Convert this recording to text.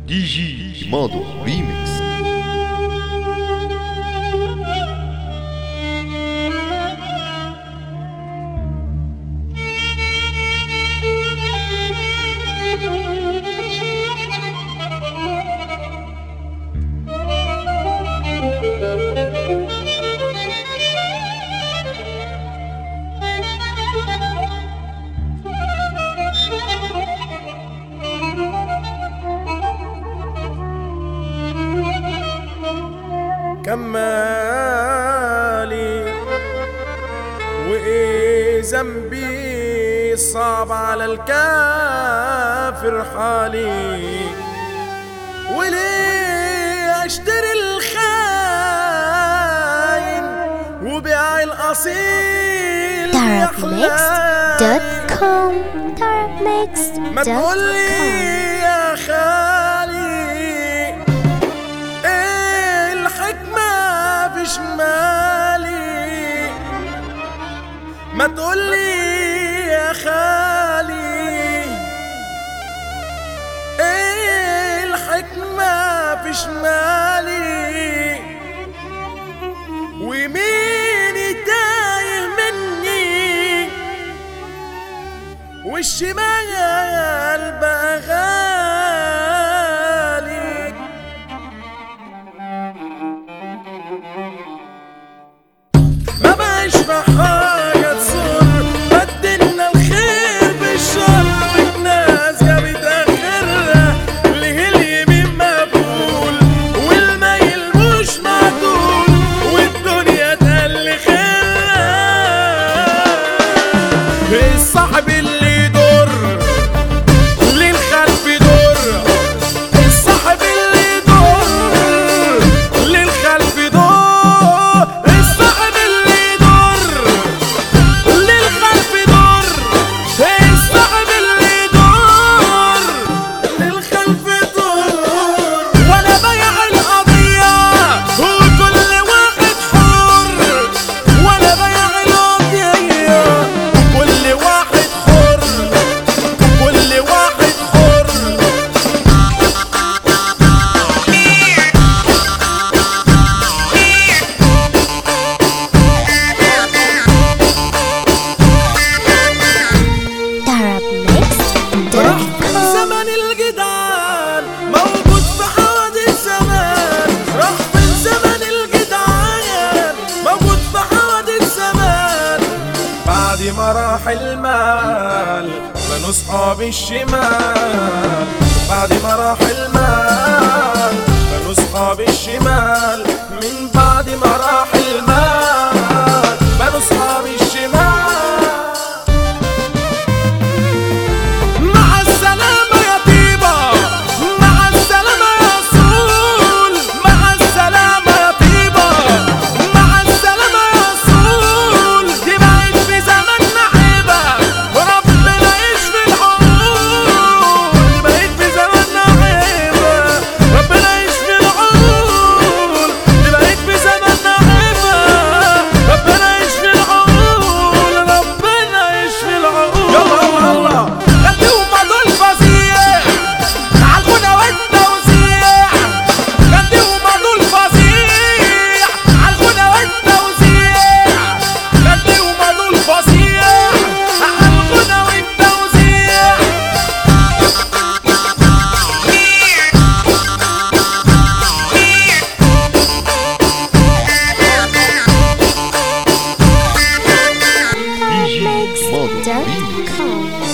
دي جي ماضو ريميكس كمالي وإيه ذنبي صعب على الكافر حالي وليه اشتري الخاين وبيع الاصيل يا darkmix.com ما تقولي darkmix.com يا خالي ايه الحكمة في شمالي ما تقولي يا خالي ايه الحكمة في شمالي ومين تايه مني والشمال بقى غالي ما بقاش بحاجة تصر بدلنا الخير بالشر الناس جابت آخرها اللي اليمين مقبول والميل مش معدول والدنيا تقل خيرها الصاحب اللي يضر للخلف يضر الصاحب اللي يضر للخلف يضر الصاحب اللي يضر للخلف يضر الصاحب اللي يضر للخلف يضر وانا بايع القضية وكل واحد حر وانا بايع القضية كل واحد حر كل واحد حر darkmix.com زمن الجدعان موجود في حوادث زمان راح فين زمن الجدعان موجود في حوادث زمان بعد ما راح المال بنوا صحاب الشمال بعد ما راح المال بنوا صحاب الشمال من بعد ما راح المال بنوا صحاب الشمال مع السلامة يا طيبة مع السلامة يا رسول مع السلامة يا طيبة مع السلامة يا رسول دي بقت في زماننا عيبة وربنا يشفي العقول دي بقت في زماننا عيبة ربنا يشفي العقول دي بقت في زماننا عيبة ربنا يشفي العقول ربنا يشفي العقول يلا يلا يلا خليهم دول فظيع عالغنى والتوزيع خليهم دول فظيع عالغنى والتوزيع خليهم دول فظيع عالغنى والتوزيع دي جي ماضو ريميكس darkmix.com